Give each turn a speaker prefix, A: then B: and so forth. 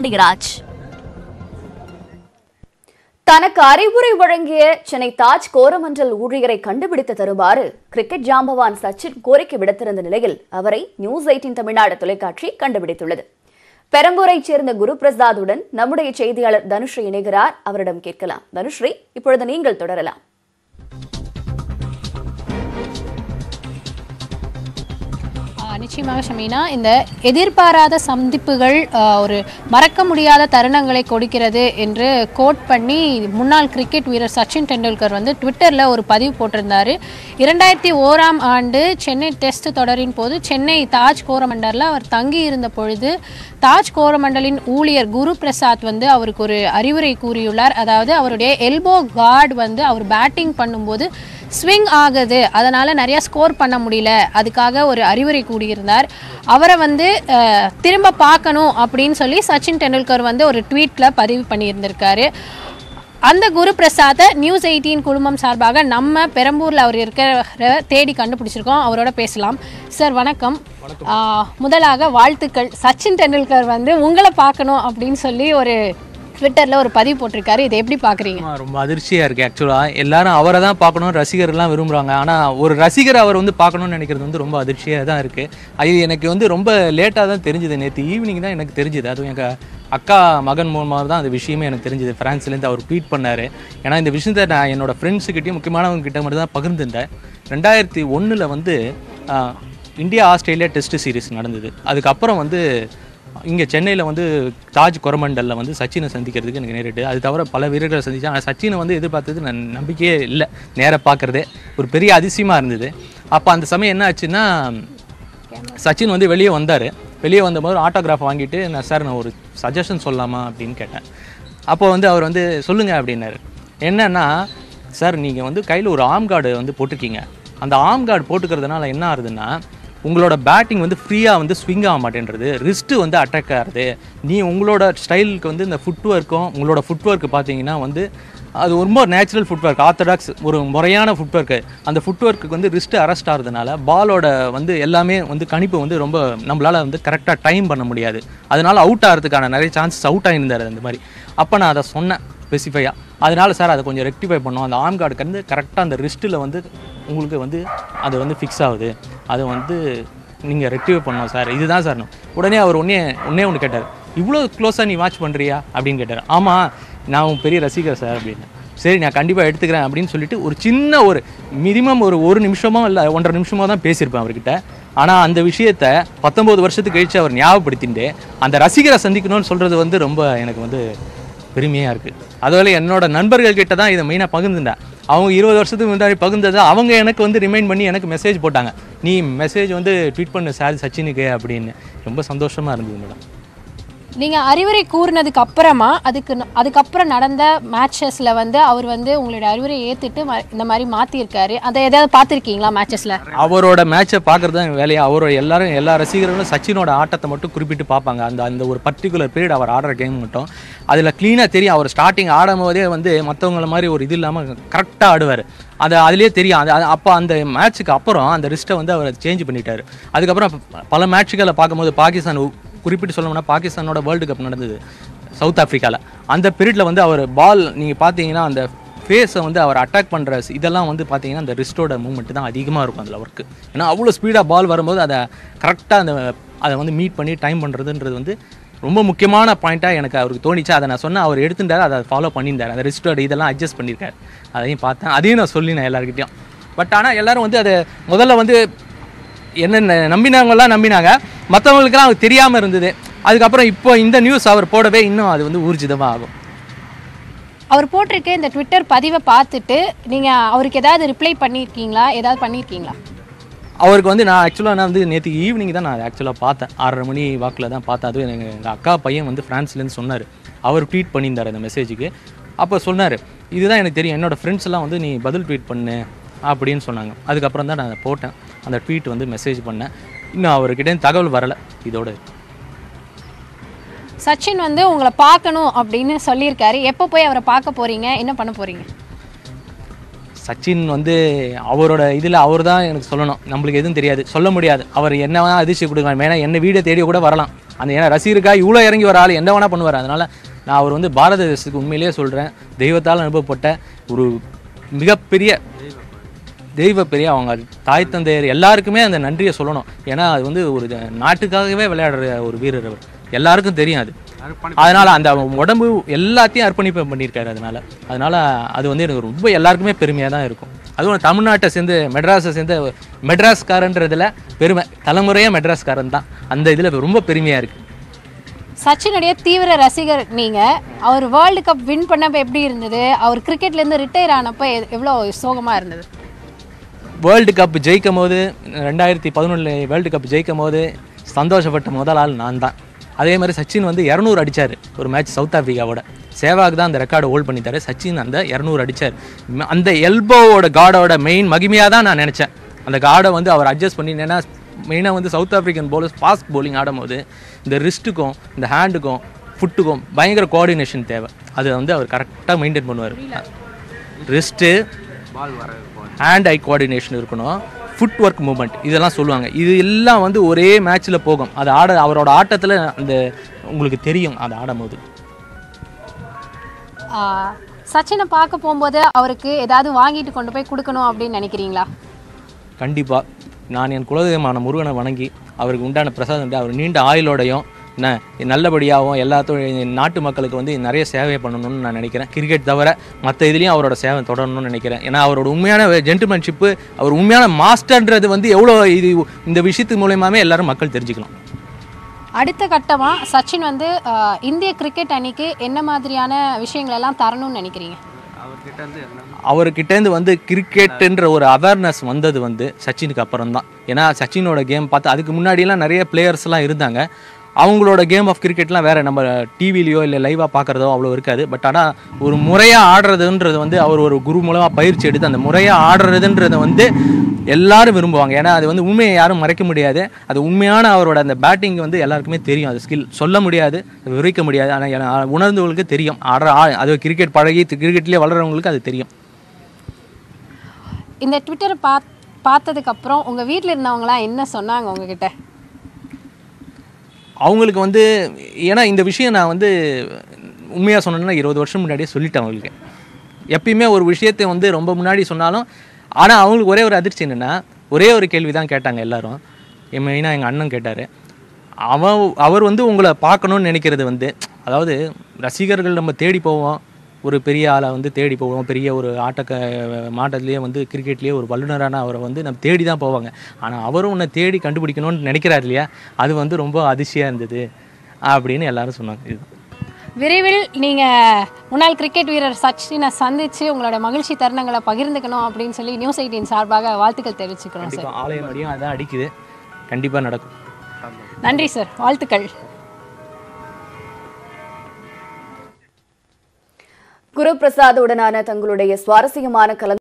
A: பாண்டியராஜ்
B: தனக்கு அறிவுரை வழங்கிய சென்னை தாஜ் கோரமண்டல் ஊழியரை கண்டுபிடித்து தருமாறு கிரிக்கெட் ஜாம்பவான் சச்சின் கோரிக்கை விடுத்திருந்த நிலையில் அவரை நியூஸ் எயிட்டின் தமிழ்நாடு தொலைக்காட்சி கண்டுபிடித்துள்ளது பெரம்பூரைச் சேர்ந்த குரு பிரசாத்துடன் நம்முடைய செய்தியாளர் தனுஸ்ரீ இணைகிறார் அவரிடம் கேட்கலாம் தனுஸ்ரீ இப்பொழுது நீங்கள் தொடரலாம்
C: ஆ, நிச்சயமாக ஷமீனா இந்த எதிர்பாராத சந்திப்புகள் ஆ, ஒரு மறக்க முடியாத தருணங்களை கொடுக்கிறது என்று கோட் பண்ணி முன்னாள் கிரிக்கெட் வீரர் சச்சின் டெண்டுல்கர் வந்து ட்விட்டரில் ஒரு பதிவு போட்டிருந்தாரு இரண்டாயிரத்தி ஓராம் ஆண்டு சென்னை டெஸ்ட் தொடரின் போது சென்னை தாஜ் கோரமண்டலில் அவர் தங்கி இருந்த பொழுது தாஜ் கோரமண்டலின் ஊழியர் குரு பிரசாத் வந்து அவருக்கு ஒரு அறிவுரை கூறியுள்ளார் அதாவது அவருடைய எல்போ கார்டு வந்து அவர் பேட்டிங் பண்ணும்போது ஸ்விங் ஆகுது அதனால நிறைய ஸ்கோர் பண்ண முடியல அதுக்காக ஒரு அறிவுரை கூறியிருந்தார் அவரை வந்து அஹ், திரும்ப பார்க்கணும் அப்படின்னு சொல்லி சச்சின் டெண்டுல்கர் வந்து ஒரு ட்வீட்ல பதிவு பண்ணியிருந்திருக்காரு அந்த குரு பிரசாத்தை நியூஸ் எயிட்டீன் குழுமம் சார்பாக நம்ம பெரம்பூர்ல அவர் இருக்கிற தேடி கண்டுபிடிச்சிருக்கோம் அவரோட பேசலாம் சார் வணக்கம் ஆஹ், முதலாக வாழ்த்துக்கள் சச்சின் டெண்டுல்கர் வந்து உங்களை பார்க்கணும் அப்படின்னு சொல்லி ஒரு ட்விட்டர்ல ஒரு பதிவு போட்டிருக்காரு இதை எப்படி பார்க்குறீங்க
D: ஆமா, ரொம்ப அதிர்ச்சியாக இருக்குது ஆக்சுவலாக எல்லாரும் அவரை தான் பார்க்கணும் ரசிகர்லாம் விரும்புகிறாங்க ஆனால் ஒரு ரசிகர் அவர் வந்து பார்க்கணும்னு நினைக்கிறது வந்து ரொம்ப அதிர்ச்சியாக தான் இருக்குது அது எனக்கு வந்து ரொம்ப லேட்டாக தான் தெரிஞ்சுது நேற்று ஈவினிங் தான் எனக்கு தெரிஞ்சுது அதுவும் எங்கள் அக்கா மகன் மூலமாக தான் அந்த விஷயமே எனக்கு தெரிஞ்சுது ஃப்ரான்ஸ்லேருந்து அவர் ட்வீட் பண்ணார் ஏன்னா இந்த விஷயத்தை நான் என்னோட ஃப்ரெண்ட்ஸுக்கிட்டையும் முக்கியமானவங்க கிட்ட மட்டும் தான் பகிர்ந்துருந்தேன் ரெண்டாயிரத்தி ஒன்றில் வந்து ஆஹ், இந்தியா ஆஸ்திரேலியா டெஸ்ட் சீரிஸ் நடந்தது அதுக்கப்புறம் வந்து இங்கே சென்னையில் வந்து தாஜ் கொரமண்டலில் வந்து சச்சினை சந்திக்கிறதுக்கு எனக்கு நேரிட்டு அது தவிர பல வீரர்களை சந்திச்சேன் ஆனால் சச்சினை வந்து எதிர்பார்த்தது நான் நம்பிக்கையே இல்லை நேராக பார்க்குறதே ஒரு பெரிய அதிசயமாக இருந்தது அப்போ அந்த சமயம் என்ன ஆச்சுன்னா சச்சின் வந்து வெளியே வந்தார் வெளியே வந்தபோது ஆட்டோகிராஃப் வாங்கிட்டு நான் சார் நான் ஒரு சஜஷன் சொல்லலாமா அப்படின்னு கேட்டேன் அப்போ வந்து அவர் வந்து சொல்லுங்க அப்படின்னாரு என்னன்னா சார் நீங்கள் வந்து கையில் ஒரு ஆர்ம் கார்டு வந்து போட்டிருக்கீங்க அந்த ஆர்ம் கார்டு போட்டுக்கிறதுனால என்ன ஆகுதுன்னா உங்களோட பேட்டிங் வந்து ஃப்ரீயாக வந்து ஸ்விங் ஆக மாட்டேன்றது ரிஸ்ட்டு வந்து அட்டாக் ஆகுது நீ உங்களோட ஸ்டைலுக்கு வந்து இந்த ஃபுட் ஒர்க்கும் உங்களோட ஃபுட் ஒர்க் பார்த்தீங்கன்னா வந்து அது ரொம்ப நேச்சுரல் ஃபுட் ஒர்க் ஆர்த்தடாக்ஸ் ஒரு முறையான ஃபுட் ஒர்க்கு அந்த ஃபுட் ஒர்க்கு வந்து ரிஸ்ட்டு அரெஸ்ட் ஆகிறதுனால பாலோட வந்து எல்லாமே வந்து கணிப்பு வந்து ரொம்ப நம்மளால் வந்து கரெக்டாக டைம் பண்ண முடியாது அதனால அவுட் ஆகிறதுக்கான நிறைய சான்சஸ் அவுட் ஆகியிருந்தார் அந்த மாதிரி அப்போ நான் அதை சொன்னேன் ஸ்பெசிஃபையாக அதனால சார் அதை கொஞ்சம் ரெக்டிஃபை பண்ணோம் அந்த ஆர்ம் கார்டுக்கு வந்து கரெக்டாக அந்த ரிஸ்ட்டில் வந்து உங்களுக்கு வந்து அது வந்து ஃபிக்ஸ் ஆகுது அதை வந்து நீங்கள் ரெக்டிஃபை பண்ணோம் சார் இதுதான் சார் நான். உடனே அவர் ஒன்றே ஒன்றே ஒன்று கேட்டார் இவ்வளோ க்ளோஸாக நீ வாட்ச் பண்ணுறியா அப்படின்னு கேட்டார் ஆமாம் நான் உன் பெரிய ரசிகர் சார் அப்படின்னு சரி நான் கண்டிப்பாக எடுத்துக்கிறேன் அப்படின்னு சொல்லிட்டு ஒரு சின்ன ஒரு மினிமம் ஒரு ஒரு நிமிஷமோ இல்லை ஒன்றரை நிமிஷமோ தான் பேசியிருப்பேன் அவர்கிட்ட ஆனால் அந்த விஷயத்த பத்தொம்போது வருஷத்துக்கு கழிச்சு அவர் ஞாபகப்படுத்திட்டு அந்த ரசிகரை சந்திக்கணும்னு சொல்கிறது வந்து ரொம்ப எனக்கு வந்து பெருமையாக இருக்குது அதுவரை என்னோட நண்பர்கள் கிட்ட தான் இதை மெயினாக பகிர்ந்துட்டேன் அவங்க இருபது வருஷத்துக்கு முன்னாடி பகிர்ந்ததை அவங்க எனக்கு வந்து ரிமைண்ட் பண்ணி எனக்கு மெசேஜ் போட்டாங்க நீ மெசேஜ் வந்து ட்வீட் பண்ணு சார் சச்சினுக்கு அப்படின்னு ரொம்ப சந்தோஷமாக இருந்தது மேடம்
C: நீங்க அறிவுரை கூறினதுக்கு அப்புறமா அதுக்கு ந- அதுக்கப்புறம் நடந்த மேட்சஸ்ல வந்து அவர் வந்து உங்களுடைய அறிவுரை ஏத்துட்டு ம- இந்த மாதிரி மாத்திருக்காரு அதை எதாவது பார்த்துருக்கீங்களா மேட்சஸ்ல
D: அவரோட மேட்சை பார்க்குறது தான் வேலையா அவரோட எல்லாரும் எல்லா ரசிகர்களும் சச்சினோட ஆட்டத்தை மட்டும் குறிப்பிட்டு பார்ப்பாங்க அந்த அந்த ஒரு பர்டிகுலர் பீரியட் அவர் ஆடுற கேம் மட்டும் அதில் க்ளீனாக தெரியும் அவர் ஸ்டார்டிங் ஆடும் போதே வந்து மற்றவங்கள மாதிரி ஒரு இது இல்லாமல் கரெக்டாக ஆடுவார் அது அதுலேயே தெரியும் அது அது- அப்போ அந்த மேட்ச்சுக்கு அப்புறம் அந்த ரிஸ்ட்டை வந்து அவர் சேஞ்ச் பண்ணிட்டாரு அதுக்கப்புறம் ப- பல மேட்சுகளை பார்க்கும்போது பாகிஸ்தான் உ- குறிப்பிட்டு சொல்லணும்னா பாகிஸ்தானோட வேர்ல்டு கப் நடந்தது சவுத் ஆஃப்ரிக்காவில் அந்த பீரியடில் வந்து அவர் பால் நீங்கள் பார்த்தீங்கன்னா அந்த ஃபேஸை வந்து அவர் அட்டாக் பண்ணுற இதெல்லாம் வந்து பார்த்தீங்கன்னா அந்த ரிஸ்டோட மூவ்மெண்ட் தான் அதிகமாக இருக்கும் அதில் ஒர்க்கு ஏன்னா அவ்வளோ ஸ்பீடாக பால் வரும்போது அதை கரெக்டாக அந்த அதை வந்து மீட் பண்ணி டைம் பண்ணுறதுன்றது வந்து ரொம்ப முக்கியமான பாயிண்ட்டாக எனக்கு அவருக்கு தோணிச்சு அதை நான் சொன்னேன் அவர் எடுத்துட்டார் அதை ஃபாலோ பண்ணியிருந்தார் அந்த ரிஸ்டோட இதெல்லாம் அட்ஜஸ்ட் பண்ணியிருக்காரு அதையும் பார்த்தேன் அதையும் நான் சொல்லினேன் எல்லாருக்கிட்டையும் பட் ஆனால் எல்லாரும் வந்து அது முதல்ல வந்து என்ன நம்பினவங்கலாம் நம்பினாங்க மற்றவங்களுக்குலாம் அது தெரியாமல் இருந்தது அதுக்கப்புறம் இப்போ இந்த நியூஸ் அவர் போடவே இன்னும் அது வந்து ஊர்ஜிதமாக ஆகும்
C: அவர் போட்டிருக்க இந்த ட்விட்டர் பதிவை பார்த்துட்டு நீங்க அவருக்கு ஏதாவது ரிப்ளை பண்ணியிருக்கீங்களா ஏதாவது பண்ணியிருக்கீங்களா
D: அவருக்கு வந்து நான் ஆக்சுவலாக நான் வந்து நேற்று ஈவினிங் தான் நான் ஆக்சுவலாக பார்த்தேன் ஆறரை மணி வாக்கில் தான் பார்த்தேன் அதுவும் எனக்கு எங்கள் அக்கா பையன் வந்து ஃப்ரான்ஸ்லேருந்து சொன்னார் அவர் ட்வீட் பண்ணியிருந்தார் அந்த மெசேஜுக்கு அப்போ சொன்னார் இதுதான் எனக்கு தெரியும் என்னோடய ஃப்ரெண்ட்ஸ் எல்லாம் வந்து நீ பதில் ட்வீட் பண்ணு அப்படின்னு சொன்னாங்க அதுக்கப்புறம் தான் நான் அதை போட்டேன் அந்த ட்வீட் வந்து மெசேஜ் பண்ணேன் இன்னும் அவர்கிட்ட தகவல் வரலை இதோட
C: சச்சின் வந்து உங்களை பார்க்கணும் அப்படின்னு சொல்லியிருக்காரு எப்போ போய் அவரை பார்க்க போறீங்க என்ன பண்ண போறீங்க
D: சச்சின் வந்து அவரோட இதில் அவர் தான் எனக்கு சொல்லணும் நம்மளுக்கு எதுவும் தெரியாது சொல்ல முடியாது அவர் என்ன வேணால் அதிர்ச்சி கொடுக்கலாம் வேணா என்ன வீடை தேடி கூட வரலாம் அந்த ஏன்னா ரசிகருக்காக இவ்வளோ இறங்கி வர ஆள் என்ன வேணால் பண்ணுவார் அதனால் நான் அவர் வந்து பாரத தேசத்துக்கு உண்மையிலேயே சொல்கிறேன் தெய்வத்தால் அனுப்பப்பட்ட ஒரு மிகப்பெரிய தெய்வ பெரிய அவங்க தாய் தந்தையர் எல்லாருக்குமே அந்த நன்றியை சொல்லணும் ஏன்னா அது வந்து ஒரு நாட்டுக்காகவே விளையாடுற ஒரு வீரர் அவர் எல்லாருக்கும் தெரியும் அது அதனால அந்த உடம்பு எல்லாத்தையும் அர்ப்பணிப்பு பண்ணியிருக்காரு அதனால அதனால அது வந்து எனக்கு ரொம்ப எல்லாருக்குமே பெருமையாக தான் இருக்கும் அதுவும் தமிழ்நாட்டை சேர்ந்து மெட்ராஸை சேர்ந்த மெட்ராஸ்காரன்றதுல பெருமை தலைமுறையாக மெட்ராஸ்காரன் தான் அந்த இதில் ரொம்ப பெருமையாக இருக்குது
C: சச்சினுடைய தீவிர ரசிகர் நீங்க அவர் வேர்ல்டு கப் வின் பண்ணப்ப எப்படி இருந்தது அவர் கிரிக்கெட்ல இருந்து ரிட்டையர் ஆனப்ப எ- எவ்வளவு சோகமா இருந்தது
D: வேர்ல்டு கப் ஜெயிக்கும் போது ரெண்டாயிரத்தி பதினொன்றில் வேர்ல்டு கப் ஜெயிக்கும் போது சந்தோஷப்பட்ட முதல் ஆள் நான் தான் அதே மாதிரி சச்சின் வந்து இரநூறு அடிச்சார் ஒரு மேட்ச் சவுத் ஆஃப்ரிக்காவோட சேவாக் தான் அந்த ரெக்கார்டை ஹோல்ட் பண்ணிட்டாரு சச்சின் அந்த இரநூறு அடிச்சார் ம- அந்த எல்போவோட காடோட மெயின் மகிமையாக தான் நான் நினச்சேன் அந்த காடை வந்து அவர் அட்ஜஸ்ட் பண்ணி ஏன்னா மெயினாக வந்து south African bowlers fast bowling ஆடும்போது இந்த ரிஸ்ட்டுக்கும் இந்த ஹேண்டுக்கும் ஃபுட்டுக்கும் பயங்கர கோஆர்டினேஷன் தேவை அது வந்து அவர் கரெக்டாக மெயின்டைன் பண்ணுவார் ரிஸ்ட்டு ஹேண்ட் ஐ கோஆர்டினேஷன் இருக்கணும் ஃபுட் ஒர்க் மூமெண்ட் இதெல்லாம் சொல்லுவாங்க இது எல்லாம் வந்து ஒரே மேட்ச்சில் போகும் அது ஆட அவரோட ஆட்டத்தில் அந்த உங்களுக்கு தெரியும் அது ஆடும்போது
C: ஆ, சச்சினை பார்க்க போகும்போது அவருக்கு ஏதாவது வாங்கிட்டு கொண்டு போய் கொடுக்கணும் அப்படின்னு நினைக்கிறீங்களா
D: கண்டிப்பாக நான் என் குலதெய்வமான முருகனை வணங்கி அவருக்கு உண்டான பிரசாதம் வந்து அவர் நீண்ட ஆயுளோடையும் என்ன நல்லபடியாகவும் எல்லாத்தையும் நாட்டு மக்களுக்கு வந்து நிறைய சேவை பண்ணணும்னு நான் நினைக்கிறேன் கிரிக்கெட் தவிர மற்ற இதுலேயும் அவரோட சேவை தொடரணும்னு நினைக்கிறேன் ஏன்னா அவரோட உண்மையான ஜென்டில்மேன்ஷிப்பு அவர் உண்மையான மாஸ்டர்ன்றது வந்து எவ்வளோ இது இந்த விஷயத்து மூலயமாவே எல்லாரும் மக்கள் தெரிஞ்சுக்கலாம்
C: அடுத்த கட்டமா சச்சின் வந்து ஆ, இந்திய கிரிக்கெட் அணிக்கு என்ன மாதிரியான விஷயங்கள் எல்லாம் தரணும்னு நினைக்கிறீங்க
D: அவர்கிட்டேருந்து வந்து கிரிக்கெட்டுன்ற ஒரு அவேர்னஸ் வந்தது வந்து சச்சினுக்கு அப்புறம் தான் ஏன்னா சச்சினோட கேம் பார்த்து அதுக்கு முன்னாடியெல்லாம் நிறைய பிளேயர்ஸ்லாம் இருந்தாங்க அவங்களோட கேம் ஆஃப் கிரிக்கெட்லாம் வேறு நம்ம டிவிலையோ இல்லை லைவாக பார்க்குறதோ அவ்வளோ இருக்காது பட் ஆனால் ஒரு முறையாக ஆடுறதுன்றது வந்து அவர் ஒரு குரு மூலமாக பயிற்சி எடுத்து அந்த முறையாக ஆடுறதுன்றது வந்து எல்லாரும் விரும்புவாங்க ஏன்னா அது வந்து உண்மையை யாரும் மறைக்க முடியாது அது உண்மையான அவரோட அந்த பேட்டிங் வந்து எல்லாருக்குமே தெரியும் அது ஸ்கில் சொல்ல முடியாது விவரிக்க முடியாது ஆனால் உணர்ந்தவங்களுக்கு தெரியும் ஆடுற ஆ- அது கிரிக்கெட் பழகி கிரிக்கெட்லேயே வளர்கிறவங்களுக்கு அது தெரியும்
C: இந்த ட்விட்டரை பாத் பார்த்ததுக்கு அப்புறம் உங்க வீட்டில் இருந்தவங்களாம் என்ன சொன்னாங்க உங்ககிட்ட
D: அவங்களுக்கு வந்து ஏன்னா இந்த விஷயம் நான் வந்து உண்மையாக சொன்னேன்னா இருபது வருஷம் முன்னாடியே சொல்லிட்டேன் அவங்களுக்கு எப்பயுமே ஒரு விஷயத்தை வந்து ரொம்ப முன்னாடி சொன்னாலும் ஆனால் அவங்களுக்கு ஒரே ஒரு அதிர்ச்சி என்னென்னா ஒரே ஒரு கேள்வி தான் கேட்டாங்க எல்லாரும் மெயினாக எங்கள் அண்ணன் கேட்டார் அவன் அவர் வந்து உங்களை பார்க்கணும்னு நினைக்கிறது வந்து அதாவது ரசிகர்கள் நம்ம தேடி போவோம் ஒரு பெரிய ஆளை வந்து தேடி போவோம் பெரிய ஒரு ஆட்டக்க மாட்டத்துலேயே வந்து கிரிக்கெட்லேயே ஒரு வல்லுனரான அவரை வந்து நம்ம தேடி தான் போவாங்க ஆனால் அவரும் உன்னை தேடி கண்டுபிடிக்கணும்னு நினைக்கிறார் இல்லையா அது வந்து ரொம்ப அதிர்ச்சியாக இருந்தது அப்படின்னு எல்லாரும் சொன்னாங்க இதுதான்
C: விரைவில் நீங்க முன்னாள் கிரிக்கெட் வீரர் சச்சினை சந்திச்சு உங்களோட மகிழ்ச்சி தருணங்களை பகிர்ந்துக்கணும் அப்படின்னு சொல்லி நியூஸ் எயிட்டின் சார்பாக வாழ்த்துக்கள் தெரிவிச்சுக்கிறோம் சார்
D: கண்டிப்பாக ஆலயம் அடியும் அதான் அடிக்குது கண்டிப்பாக நடக்கும்
C: நன்றி சார் வாழ்த்துக்கள்
B: குரு பிரசாத்துடனான தங்களுடைய சுவாரஸ்யமான கலந்து